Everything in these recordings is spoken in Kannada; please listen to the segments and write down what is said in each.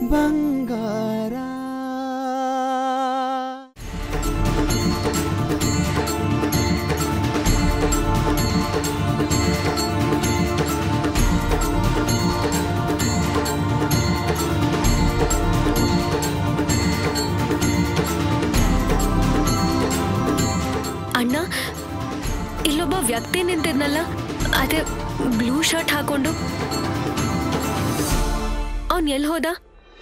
ಬಂಗಾರ ಅಣ್ಣ ಇಲ್ಲೊಬ್ಬ ವ್ಯಕ್ತಿ ನಿಂತಿದ್ನಲ್ಲ ಅದೇ ಬ್ಲೂ ಶರ್ಟ್ ಹಾಕೊಂಡು ಅವನ್ ಎಲ್ಲಿ ಹೋದ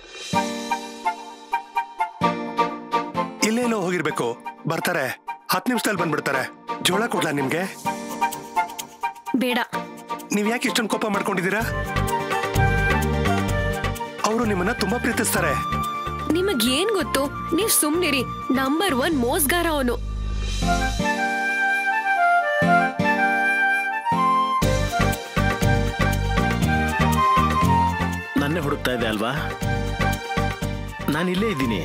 ಇಲ್ಲೇನೋ ಹೋಗಿರ್ಬೇಕು ಬರ್ತಾರೆ ಹತ್ತು ನಿಮಿಷದಲ್ಲಿ ಬಂದ್ಬಿಡ್ತಾರೆ ಜೋಳ ಕೊಡ್ಲಾ ನಿಮ್ಗೆ ಬೇಡ ನೀವ್ ಯಾಕೆ ಇಷ್ಟೊಂದು ಕೋಪ ಮಾಡ್ಕೊಂಡಿದ್ದೀರಾ ಅವರು ನಿಮ್ಮನ್ನ ತುಂಬಾ ಪ್ರೀತಿಸ್ತಾರೆ ನಿಮಗ್ ಏನ್ ಗೊತ್ತು ನೀವ್ ಸುಮ್ನಿರಿ ನಂಬರ್ ಒನ್ ಮೋಸ್ಗಾರ ಅವನು ನನ್ನೇ ಹುಡುಕ್ತಾ ಇದೆ ಅಲ್ವಾ ನಾನು ಇಲ್ಲೇ ಇದ್ದೀನಿ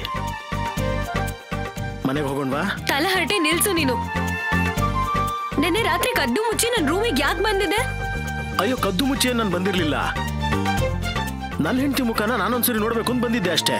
ಮನೆಗೆ ಹೋಗೋಣವಾ ತಲಹರಟೆ ನಿಲ್ಸು ನೀನು ನೆನ್ನೆ ರಾತ್ರಿ ಕದ್ದು ಮುಚ್ಚಿ ನನ್ ರೂಮಿಗೆ ಯಾಕೆ ಬಂದಿದೆ ಅಯ್ಯೋ ಕದ್ದು ಮುಚ್ಚಿ ನಾನು ಬಂದಿರಲಿಲ್ಲ ನನ್ನ ಹೆಂಡತಿ ಮುಖನ ನಾನೊಂದ್ಸರಿ ನೋಡ್ಬೇಕು ಅಂತ ಬಂದಿದ್ದೆ ಅಷ್ಟೇ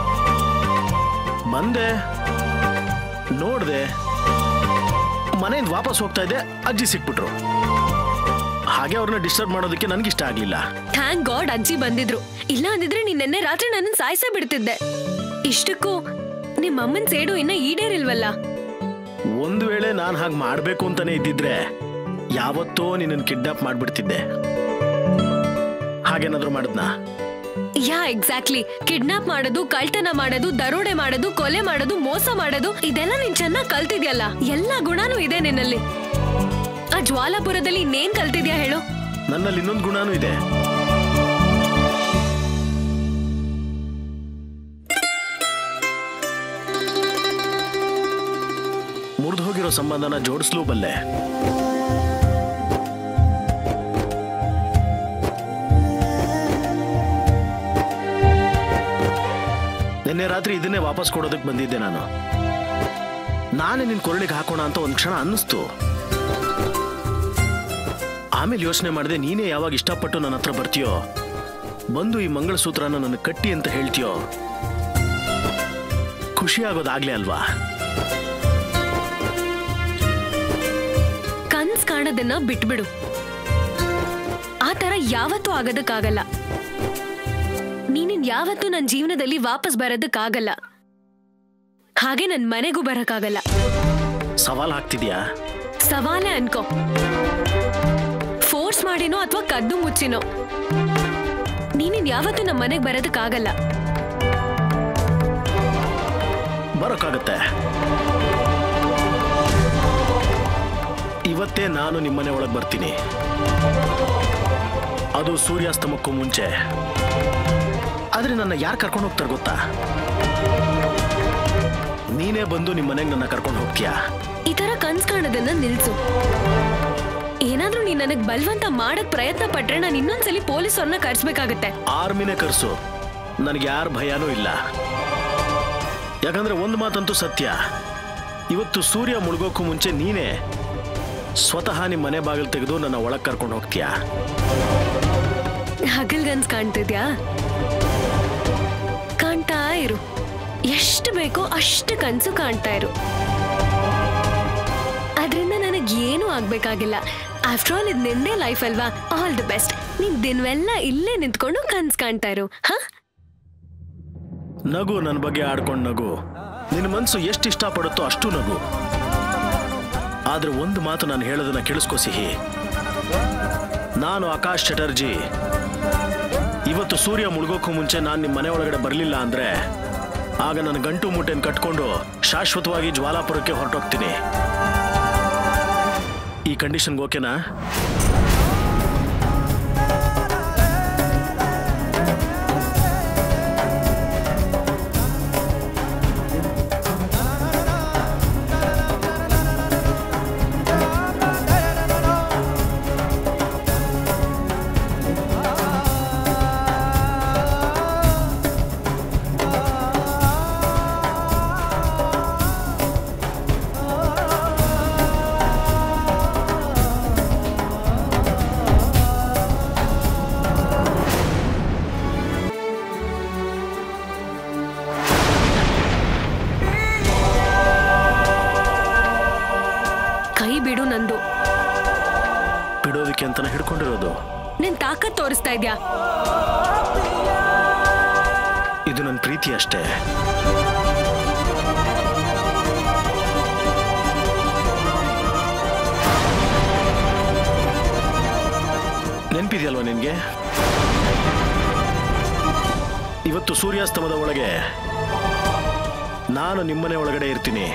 ಬಂದೆ ನೋಡ್ದೆ ಮನೆಯಿಂದ ವಾಪಸ್ ಹೋಗ್ತಾ ಇದ್ದೆ ಅಜ್ಜಿ ಸಿಕ್ಬಿಟ್ರು ಹಾಗೆ ಅವ್ರನ್ನ ಡಿಸ್ಟರ್ಬ್ ಮಾಡೋದಕ್ಕೆ ನನಗಿಷ್ಟ ಆಗ್ಲಿಲ್ಲ ಥ್ಯಾಂಕ್ ಗಾಡ್ ಅಜ್ಜಿ ಬಂದಿದ್ರು ಇಲ್ಲ ಅಂದಿದ್ರೆ ನೀನ್ ನೆನ್ನೆ ರಾತ್ರಿ ನನ್ನನ್ ಸಾಯಿಸೇ ಬಿಡ್ತಿದ್ದೆ ಇಷ್ಟಕ್ಕೂ ನಿಮ್ ಅಮ್ಮನ್ ಸೇಡು ಇನ್ನ ಈಡೇರಿಲ್ವಲ್ಲ ಒಂದು ವೇಳೆ ನಾನು ಹಾಗೆ ಮಾಡಬೇಕು ಅಂತಾನೆ ಇದ್ದಿದ್ರೆ ಯಾವತ್ತೋ ನಿನ್ನನ್ನು ಕಿಡ್ನಾಪ್ ಮಾಡ್ಬಿಡ್ತಿದ್ದೆ ಹಾಗೇನಾದ್ರೂ ಮಾಡಿದ್ನಾ ಯಾ ಎಕ್ಸಾಕ್ಟ್ಲಿ ಕಿಡ್ನಾಪ್ ಮಾಡೋದು ಕಳ್ತನ ಮಾಡೋದು ದರೋಡೆ ಮಾಡೋದು ಕೊಲೆ ಮಾಡೋದು ಮೋಸ ಮಾಡೋದು ಇದೆಲ್ಲ ನೀನ್ ಚೆನ್ನಾಗ್ ಕಲ್ತಿದ್ಯಲ್ಲ ಎಲ್ಲ ಗುಣನೂ ಇದೆ ನಿನ್ನಲ್ಲಿ ಆ ಜ್ವಾಲಾಪುರದಲ್ಲಿ ಇನ್ನೇನ್ ಕಲ್ತಿದ್ಯಾ ಹೇಳು ನನ್ನಲ್ಲಿ ಇನ್ನೊಂದು ಗುಣನೂ ಇದೆ ಮುರಿದು ಹೋಗಿರೋ ಸಂಬಂಧನ ಜೋಡಿಸ್ಲೂ ಬಲ್ಲೆ ನಿನ್ನೆ ರಾತ್ರಿ ಇದನ್ನೇ ವಾಪಸ್ ಕೊಡೋದಕ್ಕೆ ಬಂದಿದ್ದೆ ನಾನು ನಾನೇ ನಿನ್ ಕೊರಳಿಗೆ ಹಾಕೋಣ ಅಂತ ಒಂದ್ ಕ್ಷಣ ಅನ್ನಿಸ್ತು ಆಮೇಲೆ ಯೋಚನೆ ಮಾಡಿದೆ ನೀನೇ ಯಾವಾಗ ಇಷ್ಟಪಟ್ಟು ನನ್ನ ಹತ್ರ ಬರ್ತೀಯೋ ಬಂದು ಈ ಮಂಗಳಸೂತ್ರನ ನನ್ನ ಕಟ್ಟಿ ಅಂತ ಹೇಳ್ತೀಯೋ ಖುಷಿ ಆಗೋದಾಗ್ಲೇ ಅಲ್ವಾ ಕನ್ಸ್ ಕಾಣೋದನ್ನ ಬಿಟ್ಬಿಡು ಆ ತರ ಯಾವತ್ತೂ ಆಗೋದಕ್ಕಾಗಲ್ಲ ನೀನಿನ್ ಯಾವತ್ತೂ ನನ್ನ ಜೀವನದಲ್ಲಿ ವಾಪಸ್ ಬರೋದಕ್ಕಾಗಲ್ಲ ಹಾಗೆ ನನ್ ಮನೆಗೂ ಬರಕ್ಕಾಗಲ್ಲ ಸವಾಲ್ ಹಾಕ್ತಿದ್ಯಾ ಸವಾಲೇ ಅನ್ಕೋ ಫೋರ್ಸ್ ಮಾಡಿನೋ ಅಥವಾ ಕದ್ದು ಮುಚ್ಚಿನೋ ನೀನಿನ್ ಯಾವತ್ತೂ ನಮ್ಮ ಮನೆಗೆ ಬರೋದಕ್ಕಾಗಲ್ಲ ಬರೋಕ್ಕಾಗತ್ತೆ ಇವತ್ತೇ ನಾನು ನಿಮ್ಮನೆ ಒಳಗೆ ಬರ್ತೀನಿ ಅದು ಸೂರ್ಯಾಸ್ತಮಕ್ಕೂ ಮುಂಚೆ ಆದ್ರೆ ನನ್ನ ಯಾರು ಕರ್ಕೊಂಡು ಹೋಗ್ತಾರೆ ಗೊತ್ತಾ ನೀನೇ ಬಂದು ನಿಮ್ಮ ಮನೆಗೆ ನನ್ನ ಕರ್ಕೊಂಡು ಹೋಗ್ತೀಯಾ ಈ ತರ ಕನ್ಸ್ ಕಾಣೋದನ್ನ ನಿಲ್ಸು ಏನಾದ್ರೂ ನೀನ್ ನನಗ್ ಬಲ್ವಂತ ಮಾಡಕ್ ಪ್ರಯತ್ನ ಪಟ್ರೆ ನಾನು ಇನ್ನೊಂದ್ಸಲಿ ಪೊಲೀಸವ್ರನ್ನ ಕರ್ಸ್ಬೇಕಾಗತ್ತೆ ಆರ್ಮಿನೇ ಕರ್ಸು ನನಗೆ ಯಾರ ಭಯನೂ ಇಲ್ಲ ಯಾಕಂದ್ರೆ ಒಂದು ಮಾತಂತೂ ಸತ್ಯ ಇವತ್ತು ಸೂರ್ಯ ಮುಳುಗೋಕ್ಕೂ ಮುಂಚೆ ನೀನೇ ಸ್ವತಃ ನಿಮ್ಮ ಮನೆ ಬಾಗಿಲು ತೆಗೆದು ನನ್ನ ಒಳಗೆ ಕರ್ಕೊಂಡು ಹೋಗ್ತೀಯಾ ಹಗಲ್ಗನ್ಸ್ ಕಾಣ್ತಿದ್ಯಾ ಕಾಣ್ತಾ ಇರು ಎಷ್ಟು ಬೇಕೋ ಅಷ್ಟು ಕನ್ಸು ಕಾಣ್ತಾ ಇರು ಅದರಿಂದ ನನಗೆ ಏನೂ ಆಗ್ಬೇಕಾಗಿಲ್ಲ ಆಫ್ಟರ್ ಆಲ್ ಇದು ನಿಂದೇ ಲೈಫ್ ಅಲ್ವಾ ಆಲ್ ದಿ ಬೆಸ್ಟ್ ನೀನ್ ದಿನವೆಲ್ಲ ಇಲ್ಲೇ ನಿಂತ್ಕೊಂಡು ಕನ್ಸ್ ಕಾಣ್ತಾ ಇರು ಹಾ ನಗು ನನ್ನ ಬಗ್ಗೆ ಆಡ್ಕೊಂಡು ನಗು ನಿನ್ನ ಮನಸ್ಸು ಎಷ್ಟು ಇಷ್ಟಪಡುತ್ತೋ ಅಷ್ಟು ನಗು ಆದ್ರೆ ಒಂದು ಮಾತು ನಾನು ಹೇಳೋದನ್ನ ಕೇಳಿಸ್ಕೋ ಸಿಹಿ ನಾನು ಆಕಾಶ್ ಚಟರ್ಜಿ ಇವತ್ತು ಸೂರ್ಯ ಮುಳುಗೋಕ್ಕೂ ಮುಂಚೆ ನಾನು ನಿಮ್ಮ ಮನೆ ಒಳಗಡೆ ಬರಲಿಲ್ಲ ಅಂದ್ರೆ ಆಗ ನನ್ನ ಗಂಟು ಮೂಟೆನ ಕಟ್ಕೊಂಡು ಶಾಶ್ವತವಾಗಿ ಜ್ವಾಲಾಪುರಕ್ಕೆ ಹೊರಟೋಗ್ತೀನಿ ಈ ಕಂಡೀಷನ್ಗೆ ಓಕೆನಾ ತಾಕತ್ ತೋರಿಸ್ತಾ ಇದ್ಯಾ ಇದು ನನ್ನ ಪ್ರೀತಿ ಅಷ್ಟೇ ನೆನಪಿದೆಯಲ್ವಾ ನಿನ್ಗೆ ಇವತ್ತು ಸೂರ್ಯಾಸ್ತಮದ ಒಳಗೆ ನಾನು ನಿಮ್ಮನೆ ಒಳಗಡೆ ಇರ್ತೀನಿ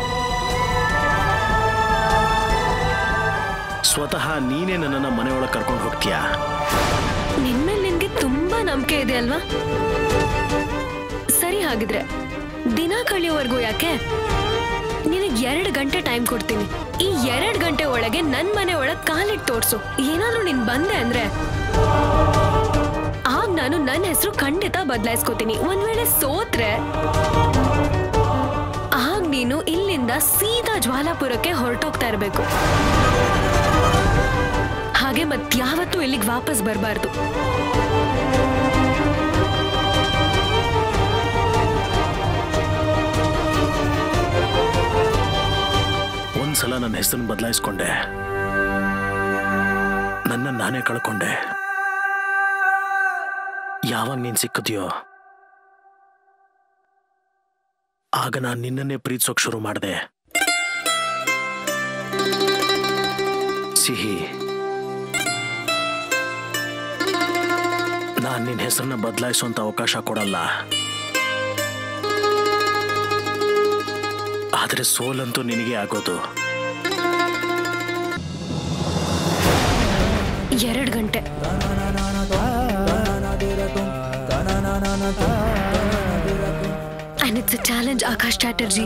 ಸ್ವತಃ ನೀನೇ ನನ್ನನ್ನು ಮನೆ ಒಳಗೆ ಕರ್ಕೊಂಡು ಹೋಗ್ತೀಯಾ ನಿನ್ಮೇಲೆ ನಿನ್ಗೆ ತುಂಬಾ ನಂಬಿಕೆ ಇದೆ ಅಲ್ವಾ ಸರಿ ಹಾಗಿದ್ರೆ ದಿನ ಕಳಿಯೋವರೆಗೂ ಯಾಕೆ ನಿನಗ್ ಎರಡು ಗಂಟೆ ಟೈಮ್ ಕೊಡ್ತೀನಿ ಈ ಎರಡ್ ಗಂಟೆ ಒಳಗೆ ನನ್ ಮನೆ ಒಳಗ್ ಕಾಲಿಟ್ ತೋರ್ಸು ಏನಾದ್ರೂ ನೀನ್ ಬಂದೆ ಅಂದ್ರೆ ಆಗ ನಾನು ನನ್ನ ಹೆಸರು ಖಂಡಿತ ಬದಲಾಯಿಸ್ಕೋತೀನಿ ಒಂದ್ ವೇಳೆ ಸೋತ್ರೆ ಆಗ ನೀನು ಇಲ್ಲಿಂದ ಸೀದಾ ಜ್ವಾಲಾಪುರಕ್ಕೆ ಹೊರಟೋಗ್ತಾ ಇರ್ಬೇಕು ಹಾಗೆ ಮತ್ಯಾವತ್ತೂ ಇಲ್ಲಿಗೆ ವಾಪಸ್ ಬರಬಾರ್ದು ಒಂದ್ಸಲ ನನ್ನ ಹೆಸರನ್ನು ಬದಲಾಯಿಸ್ಕೊಂಡೆ ನನ್ನ ನಾನೇ ಕಳ್ಕೊಂಡೆ ಯಾವಾಗ ನೀನ್ ಸಿಕ್ಕಿದ್ಯೋ ಆಗ ನಾನು ನಿನ್ನನ್ನೇ ಪ್ರೀತಿಸೋಕ್ ಶುರು ಮಾಡಿದೆ ಸಿಹಿ ನಾನು ನಿನ್ನ ಹೆಸರನ್ನ ಬದಲಾಯಿಸುವಂತ ಅವಕಾಶ ಕೊಡಲ್ಲ ಆದ್ರೆ ಸೋಲಂತೂ ನಿನಗೆ ಆಗೋದು ಎರಡು ಗಂಟೆ And it's a challenge, Akash Chatterjee.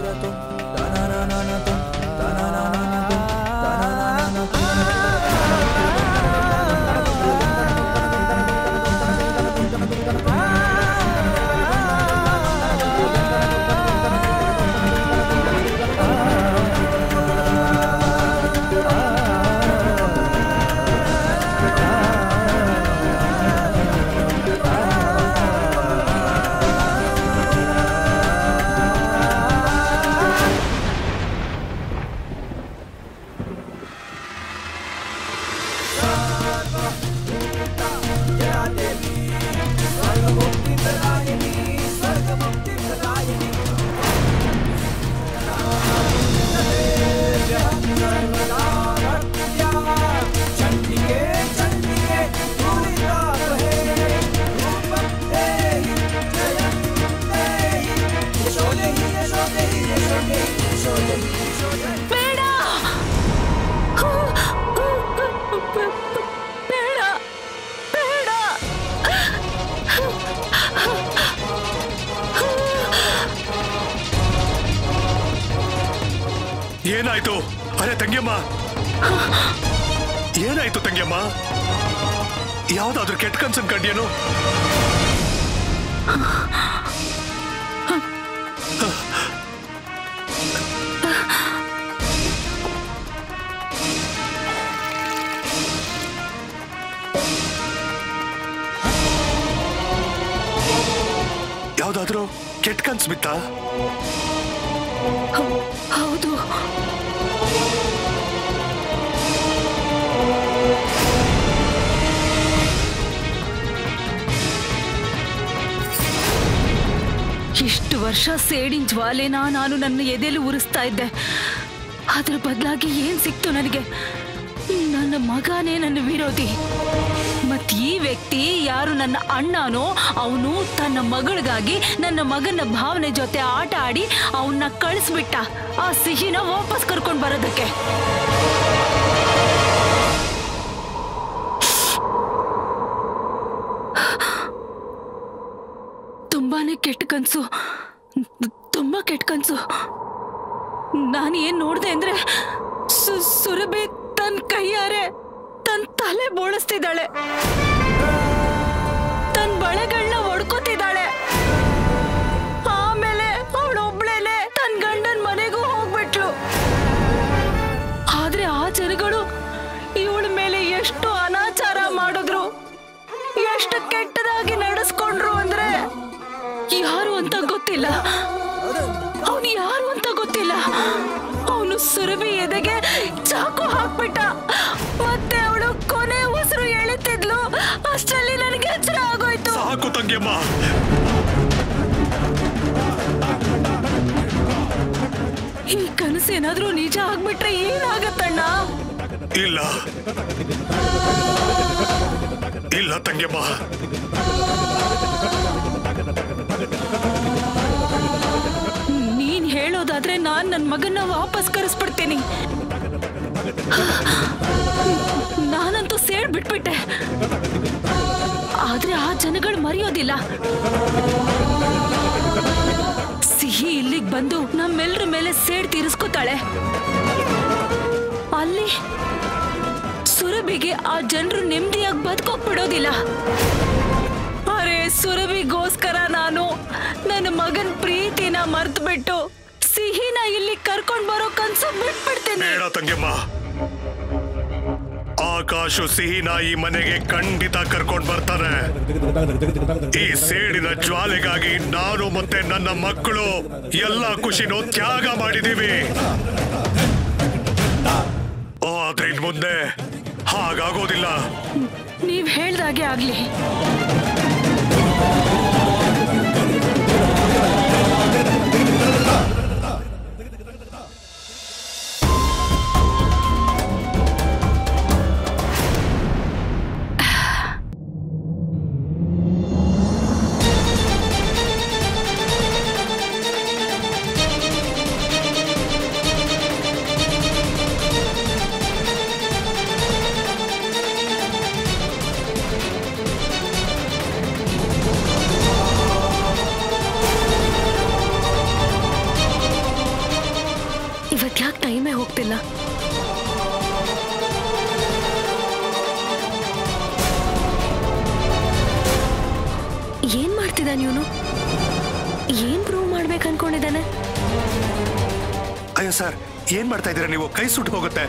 ಬೇಡ ಬೇಡ ಬೇಡ ಏನಾಯ್ತು ಅರೆ ತಂಗಿಯಮ್ಮ ಏನಾಯ್ತು ತಂಗಿಯಮ್ಮ ಯಾವ್ದಾದ್ರು ಕೆಟ್ಟ ಕನ್ಸನ್ ಕಂಡ್ಯೇನು ಯಾವ್ದಾದ್ರು ಕೆಟ್ಟ ಕನ್ಸ್ ಬಿತ್ತಾ ಹೌದು ಇಷ್ಟು ವರ್ಷ ಸೇಡಿನ ಜ್ವಾಲೆನ ನಾನು ನನ್ನ ಎದೆಯಲ್ಲಿ ಉರಿಸ್ತಾ ಇದ್ದೆ ಅದ್ರ ಬದಲಾಗಿ ಏನ್ ಸಿಕ್ತು ನನಗೆ ನನ್ನ ಮಗನೇ ನನ್ನ ವಿರೋಧಿ ಮತ್ ಈ ವ್ಯಕ್ತಿ ಯಾರು ನನ್ನ ಅಣ್ಣನೋ ಅವನು ತನ್ನ ಮಗಳಿಗಾಗಿ ನನ್ನ ಮಗನ ಭಾವನೆ ಜೊತೆ ಆಟ ಆಡಿ ಅವನ್ನ ಕಳಿಸ್ಬಿಟ್ಟ ಆ ಸಿಹಿನ ವಾಪಸ್ ಕರ್ಕೊಂಡ್ ಬರೋದಕ್ಕೆ ತುಂಬಾನೇ ಕೆಟ್ಟ ಕನ್ಸು ತುಂಬಾ ಕೆಟ್ಟ ಕನ್ಸು ನಾನು ಏನ್ ನೋಡ್ದೆ ಅಂದ್ರೆ ಸು- ಸುರಭಿ ತನ್ ಕೈಯಾರೆ ತನ್ ತಲೆ ಬೋಳಿಸ್ತಿದ್ದಾಳೆ ತನ್ ಬಳೆಗಳನ್ನ ಒಡ್ಕೋತಿದ್ದಾಳೆ ಆಮೇಲೆ ಅವಳೊಬ್ಳೇನೆ ತನ್ ಗಂಡನ್ ಮನೆಗೂ ಹೋಗ್ಬಿಟ್ಲು ಆದ್ರೆ ಆ ಜನಗಳು ಇವಳ ಮೇಲೆ ಎಷ್ಟು ಅನಾಚಾರ ಮಾಡಿದ್ರು ಎಷ್ಟು ಕೆಟ್ಟದಾಗಿ ನಡೆಸ್ಕೊಂಡ್ರು ಅಂದ್ರೆ ಯಾರು ಅಂತ ಗೊತ್ತಿಲ್ಲ ಅವನು ಯಾರು ಅಂತ ಗೊತ್ತಿಲ್ಲ ಅವನು ಸುರಭಿ ಎದೆಗೆ ಚಾಕು ಹಾಕ್ಬಿಟ್ಟ ಮತ್ತೆ ಅವಳು ಕೊನೆ ಉಸಿರು ಎಳಿತಿದ್ಲು ಅಷ್ಟರಲ್ಲಿ ನನಗೆ ಎಚ್ಚರ ಆಗೋಯ್ತು ಸಾಕು ತಂಗಿಯಮ್ಮ ಈ ಕನಸೇನಾದ್ರೂ ನಿಜ ಆಗ್ಬಿಟ್ರೆ ಏನಾಗತ್ತಣ್ಣ ಇಲ್ಲ ಇಲ್ಲ ತಂಗಿಯಮ್ಮ ನೀನ್ ಹೇಳೋದಾದ್ರೆ ನಾನ್ ನನ್ ಮಗನ್ನ ವಾಪಸ್ ಕರೆಸ್ಬಿಡ್ತೀನಿ ನಾನಂತೂ ಸೇಡ್ ಬಿಟ್ಬಿಟ್ಟೆ ಆದ್ರೆ ಆ ಜನಗಳು ಮರೆಯೋದಿಲ್ಲ ಸಿಹಿ ಇಲ್ಲಿಗ್ ಬಂದು ನಮ್ಮೆಲ್ರ ಮೇಲೆ ಸೇಡ್ ತೀರಿಸ್ಕೊತಾಳೆ ಅಲ್ಲಿ ಸುರಭಿಗೆ ಆ ಜನರು ನೆಮ್ಮದಿಯಾಗಿ ಬದುಕೋಕ್ ಬಿಡೋದಿಲ್ಲ ಅರೆ ಸುರಭಿಗೋಸ್ಕರ ನಾನು ನನ್ನ ಮಗನ್ ಪ್ರೀತಿನ ಮರ್ತ್ಬಿಟ್ಟು ಸಿಹಿನ ಇಲ್ಲಿ ಕರ್ಕೊಂಡ್ ಬರೋ ಕನ್ಸು ಬಿಟ್ಬಿಡ್ತೀನಿ ಬೇಡ ತಂಗಿಯಮ್ಮ ಆಕಾಶು ಸಿಹಿನ ಈ ಮನೆಗೆ ಖಂಡಿತ ಕರ್ಕೊಂಡ್ ಬರ್ತಾನೆ ಈ ಸೇಡಿನ ಜ್ವಾಲೆಗಾಗಿ ನಾನು ಮತ್ತೆ ನನ್ನ ಮಕ್ಕಳು ಎಲ್ಲ ಖುಷಿನೂ ತ್ಯಾಗ ಮಾಡಿದೀವಿ ಆದ್ರೆ ಇನ್ ಮುಂದೆ ಹಾಗಾಗೋದಿಲ್ಲ ನೀವ್ ಹೇಳ್ದಾಗೆ ಆಗ್ಲಿ ಇವತ್ ಯಾಕೆ ಟೈಮೇ ಹೋಗ್ತಿಲ್ಲ ಏನ್ ಮಾಡ್ತಿದ್ದಾನೆ ಇವನು ಏನ್ ಪ್ರೂವ್ ಮಾಡ್ಬೇಕು ಅನ್ಕೊಂಡಿದ್ದಾನೆ ಅಯ್ಯೋ ಸರ್ ಏನ್ ಮಾಡ್ತಾ ಇದ್ದೀರಾ ನೀವು ಕೈ ಸುಟ್ಟು ಹೋಗುತ್ತೆ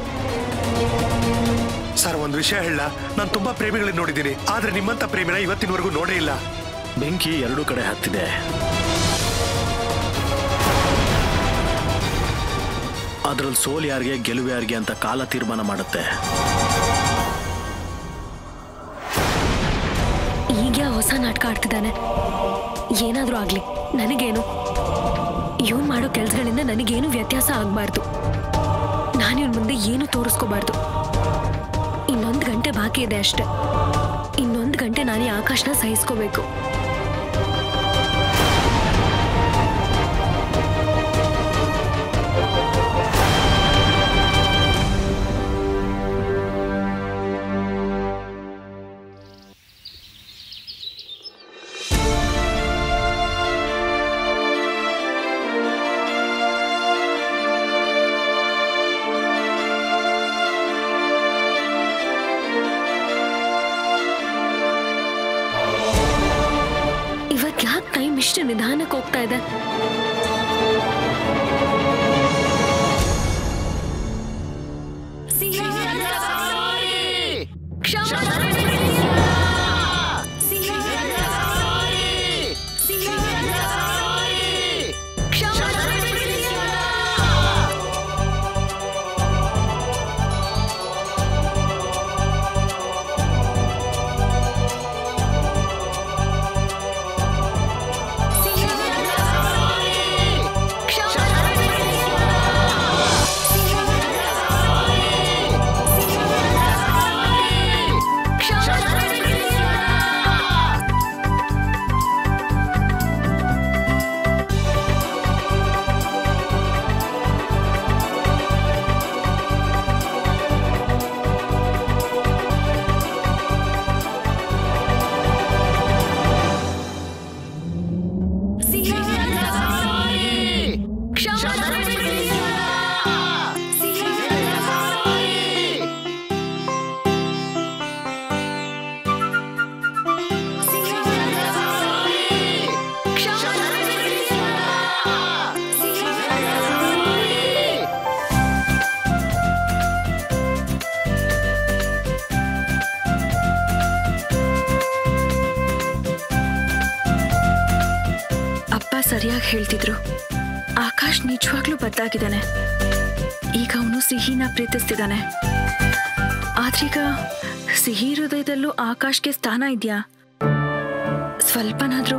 ಸರ್ ಒಂದ್ ವಿಷಯ ಹೇಳ ನಾನು ತುಂಬಾ ಪ್ರೇಮಿಗಳನ್ನ ನೋಡಿದ್ದೀನಿ ಆದ್ರೆ ನಿಮ್ಮಂತ ಪ್ರೇಮಿನ ಇವತ್ತಿನವರೆಗೂ ನೋಡೇ ಇಲ್ಲ ಬೆಂಕಿ ಎರಡೂ ಕಡೆ ಹತ್ತಿದೆ ಅದ್ರಲ್ಲಿ ಸೋಲ್ ಯಾರಿಗೆ ಗೆಲುವು ಯಾರಿಗೆ ಅಂತ ಕಾಲ ತೀರ್ಮಾನ ಮಾಡುತ್ತೆ ಈಗ ಹೊಸ ನಾಟಕ ಆಡ್ತಿದ್ದಾನೆ ಏನಾದ್ರೂ ಆಗ್ಲಿ ನನಗೇನು ಇವನ್ ಮಾಡೋ ಕೆಲ್ಸಗಳಿಂದ ನನಗೇನು ವ್ಯತ್ಯಾಸ ಆಗ್ಬಾರ್ದು ನಾನು ಇವನ್ ಮುಂದೆ ಏನು ತೋರಿಸ್ಕೋಬಾರ್ದು ಇನ್ನೊಂದು ಗಂಟೆ ಬಾಕಿ ಇದೆ ಅಷ್ಟೆ ಇನ್ನೊಂದು ಗಂಟೆ ನಾನು ಈ ಆಕಾಶನ ಸಹಿಸ್ಕೋಬೇಕು ಇವತ್ ಯಾಕೆ ಟೈಮ್ ಇಷ್ಟು ನಿಧಾನಕ್ಕೆ ಹೋಗ್ತಾ ಇದೆ ಅಪ್ಪ ಸರಿಯಾಗಿ ಹೇಳ್ತಿದ್ರು ಆಕಾಶ್ ನಿಜವಾಗ್ಲೂ ಬದಲಾಗಿದ್ದಾನೆ ಈಗ ಅವನು ಸಿಹಿನ ಪ್ರೀತಿಸ್ತಿದ್ದಾನೆ ಆದ್ರೀಗ ಸಿಹಿ ಹೃದಯದಲ್ಲೂ ಆಕಾಶ್ಗೆ ಸ್ಥಾನ ಇದೆಯಾ ಸ್ವಲ್ಪನಾದ್ರೂ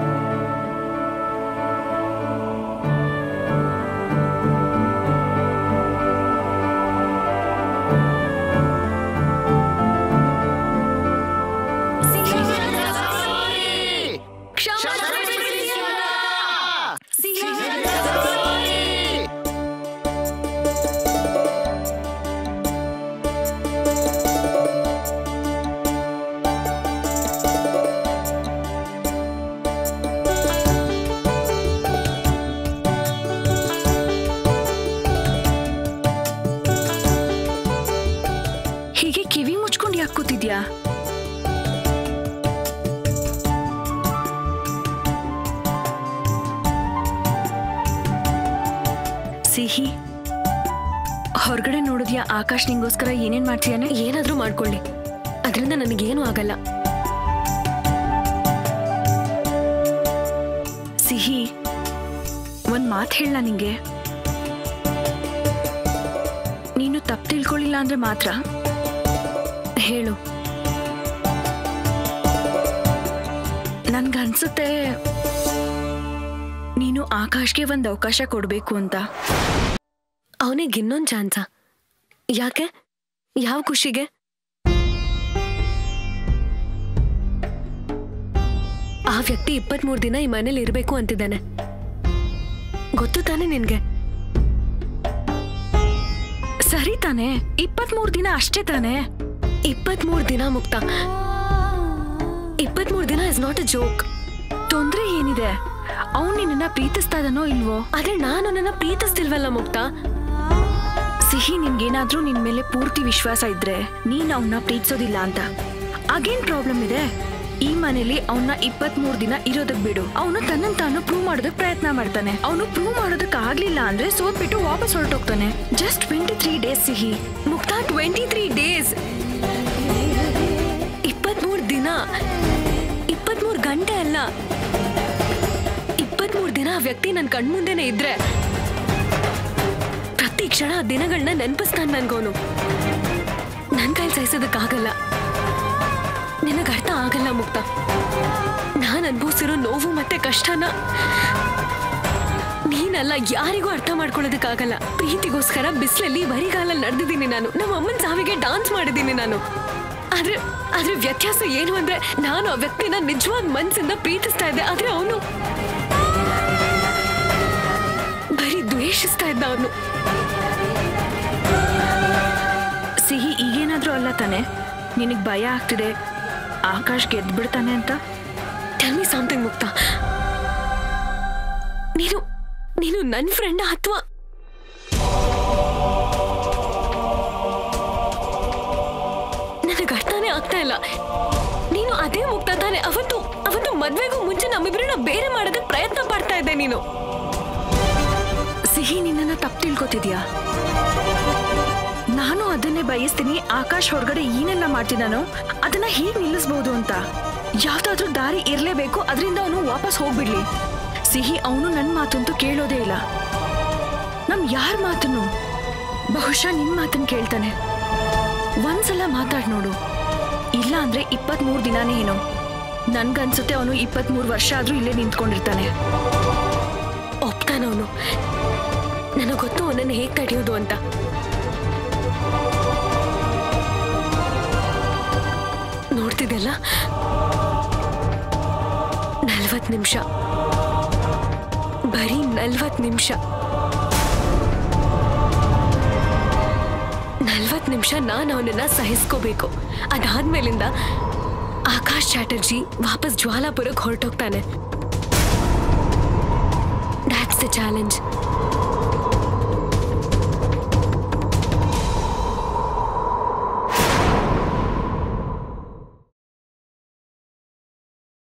ಹೀಗೆ ಕಿವಿ ಮುಚ್ಕೊಂಡು ಯಾಕೆ ಕೂತಿದ್ಯಾ ಸಿಹಿ ಹೊರಗಡೆ ನೋಡಿದ್ಯಾ ಆಕಾಶ್ ನಿಂಗೋಸ್ಕರ ಏನೇನ್ ಮಾಡ್ತೀಯಾನೆ ಏನಾದ್ರೂ ಮಾಡ್ಕೊಳ್ಳಿ ಅದರಿಂದ ನನಗೇನು ಆಗಲ್ಲ ಸಿಹಿ ಒಂದ್ ಮಾತು ಹೇಳ ನಿಂಗೆ ನೀನು ತಪ್ಪು ತಿಳ್ಕೊಳ್ಳಿಲ್ಲ ಅಂದ್ರೆ ಮಾತ್ರ ಹೇಳು ನನ್ಗನ್ಸುತ್ತೆ ನೀನು ಆಕಾಶ್ಗೆ ಒಂದ್ ಅವಕಾಶ ಕೊಡ್ಬೇಕು ಅಂತ ಅವನಿಗೆ ಇನ್ನೊಂದು ಚಾನ್ಸ ಯಾಕೆ ಯಾವ ಖುಷಿಗೆ ಆ ವ್ಯಕ್ತಿ ಇಪ್ಪತ್ಮೂರು ದಿನ ಈ ಮನೇಲಿ ಇರಬೇಕು ಅಂತಿದ್ದಾನೆ ಗೊತ್ತು ತಾನೆ ನಿನ್ಗೆ ಸರಿ ತಾನೆ ಇಪ್ಪತ್ಮೂರ್ ದಿನ ಅಷ್ಟೇ ತಾನೆ ಇಪ್ಪತ್ಮೂರು ದಿನ ಮುಕ್ತ ಇಪ್ಪತ್ಮೂರು ದಿನ ಇಸ್ ನಾಟ್ ಅ ಜೋಕ್ ತೊಂದ್ರೆ ಏನಿದೆ ಅವ್ನು ನಿನ್ನ ಪ್ರೀತಿಸ್ತಾ ಇದನೋ ಇಲ್ವೋ ಆದ್ರೆ ನಾನು ನನ್ನ ಪ್ರೀತಿಸ್ತಿಲ್ವಲ್ಲ ಮುಕ್ತ ಸಿಹಿ ನಿನ್ಗೇನಾದ್ರೂ ನಿನ್ ಮೇಲೆ ಪೂರ್ತಿ ವಿಶ್ವಾಸ ಇದ್ರೆ ನೀನ್ ಅವನ್ನ ಪ್ರೀತಿಸೋದಿಲ್ಲ ಅಂತ ಆಗೇನ್ ಪ್ರಾಬ್ಲಮ್ ಇದೆ ಈ ಮನೇಲಿ ಅವನ್ನ ಇಪ್ಪತ್ತ್ ಮೂರ್ ದಿನ ಇರೋದಕ್ ಬಿಡು ಅವನು ತನ್ನನ್ ತಾನು ಪ್ರೂವ್ ಮಾಡೋದಕ್ ಪ್ರಯತ್ನ ಮಾಡ್ತಾನೆ ಅವನು ಪ್ರೂವ್ ಮಾಡೋದಕ್ ಆಗ್ಲಿಲ್ಲ ಅಂದ್ರೆ ಸೋತ್ಬಿಟ್ಟು ವಾಪಸ್ ಹೊರಟೋಗ್ತಾನೆ ಜಸ್ಟ್ ಟ್ವೆಂಟಿ ತ್ರೀ ಡೇಸ್ ಸಿಹಿ ಮುಕ್ತ ಟ್ವೆಂಟಿ ತ್ರೀ ಡೇಸ್ ಇಪ್ಪತ್ಮೂರು ದಿನ ಇಪ್ಪತ್ಮೂರು ಗಂಟೆ ಅಲ್ಲ ಇಪ್ಪತ್ಮೂರು ದಿನ ಆ ವ್ಯಕ್ತಿ ನನ್ನ ಕಣ್ಮುಂದೆನೆ ಇದ್ರೆ ಪ್ರತಿ ಕ್ಷಣ ಆ ದಿನಗಳನ್ನ ನೆನಪಿಸ್ತಾನೆ ನನ್ಗೋನು ನನ್ನ ಕೈಲಿ ಸಹಿಸೋದಕ್ಕಾಗಲ್ಲ ನಿನಗೆ ಅರ್ಥ ಆಗಲ್ಲ ಮುಕ್ತ ನಾನು ಅನುಭವಿಸಿರೋ ನೋವು ಮತ್ತೆ ಕಷ್ಟನ ನೀನಲ್ಲ ಯಾರಿಗೂ ಅರ್ಥ ಮಾಡ್ಕೊಳ್ಳೋದಕ್ಕಾಗಲ್ಲ ಪ್ರೀತಿಗೋಸ್ಕರ ಬಿಸಿಲಲ್ಲಿ ಬರಿಗಾಲಲ್ಲಿ ನಡೆದಿದ್ದೀನಿ ನಾನು ನಮ್ಮ ಅಮ್ಮನ ಸಾವಿಗೆ ಡಾನ್ಸ್ ಮಾಡಿದ್ದೀನಿ ನಾನು ಆದ್ರೆ ಆದ್ರೆ ವ್ಯತ್ಯಾಸ ಏನು ಅಂದ್ರೆ ನಾನು ಆ ವ್ಯಕ್ತಿನ ನಿಜವಾದ ಮನ್ಸಿಂದ ಪ್ರೀತಿಸ್ತಾ ಇದ್ದೆ ಆದ್ರೆ ಅವನು ಬರೀ ದ್ವೇಷಿಸ್ತಾ ಇದ್ದ ಅವನು ಸಿಹಿ ಈಗೇನಾದ್ರೂ ಅಲ್ಲ ತಾನೆ ನಿನಗ್ ಭಯ ಆಗ್ತಿದೆ ಆಕಾಶ್ ಗೆದ್ದು ಬಿಡ್ತಾನೆ ಅಂತ ಟೆಲ್ ಮಿ ಸಮಥಿಂಗ್ ಮುಕ್ತ ನೀನು ನೀನು ನನ್ನ ಫ್ರೆಂಡ್ ಅಥವಾ ನನಗೆ ಅರ್ಥನೇ ಆಗ್ತಾ ಇಲ್ಲ ನೀನು ಅದೇ ಮುಕ್ತ ತಾನೆ ಅವತ್ತು ಅವತ್ತು ಮದ್ವೆಗೂ ಮುಂಚೆ ನಮ್ಮಿಬ್ರನ್ನ ಬೇರೆ ಮಾಡೋದಕ್ಕೆ ಪ್ರಯತ್ನ ಪಡ್ತಾ ಇದ್ದೆ ನೀನು ಸಿಹಿ ನಿನ್ನನ್ನ ತಪ್ಪು ತಿಳ್ಕೊತಿದ್ಯಾ ನಾನು ಅದನ್ನೇ ಬಯಸ್ತೀನಿ ಆಕಾಶ್ ಹೊರಗಡೆ ಏನೆಲ್ಲ ಮಾಡ್ತಿದ್ದಾನೋ ಅದನ್ನ ಹೀಗೆ ನಿಲ್ಲಿಸ್ಬಹುದು ಅಂತ ಯಾವ್ದಾದ್ರೂ ದಾರಿ ಇರ್ಲೇಬೇಕು ಅದರಿಂದ ಅವನು ವಾಪಸ್ ಹೋಗ್ಬಿಡ್ಲಿ ಸಿಹಿ ಅವನು ನನ್ನ ಮಾತಂತೂ ಕೇಳೋದೇ ಇಲ್ಲ ನಮ್ ಯಾರ ಮಾತನ್ನು ಬಹುಶಃ ನಿನ್ ಮಾತನ್ನ ಕೇಳ್ತಾನೆ ಒಂದ್ಸಲ ಮಾತಾಡ್ ನೋಡು ಇಲ್ಲ ಅಂದ್ರೆ ಇಪ್ಪತ್ಮೂರು ದಿನಾನೇ ಏನೋ ನನ್ಗನ್ಸುತ್ತೆ ಅವನು ಇಪ್ಪತ್ಮೂರು ವರ್ಷ ಆದ್ರೂ ಇಲ್ಲೇ ನಿಂತ್ಕೊಂಡಿರ್ತಾನೆ ಒಪ್ತಾನವನು ನನಗೆ ಗೊತ್ತು ಅವನನ್ನು ಹೇಗೆ ತಡೆಯೋದು ಅಂತ ನೋಡ್ತಿದ್ದೆಲ್ಲ ನಲ್ವತ್ ನಿಮಿಷ ಬರೀ ನಲ್ವತ್ ನಿಮಿಷ ನಲ್ವತ್ ನಿಮಿಷ ನಾನು ಅವನನ್ನ ಸಹಿಸ್ಕೋಬೇಕು ಅದಾದ್ಮೇಲಿಂದ ಆಕಾಶ್ ಚಾಟರ್ಜಿ ವಾಪಸ್ ಜ್ವಾಲಾಪುರಕ್ಕೆ ಹೊರಟೋಗ್ತಾನೆ ದ್ಯಾಟ್ಸ್ ದ ಚಾಲೆಂಜ್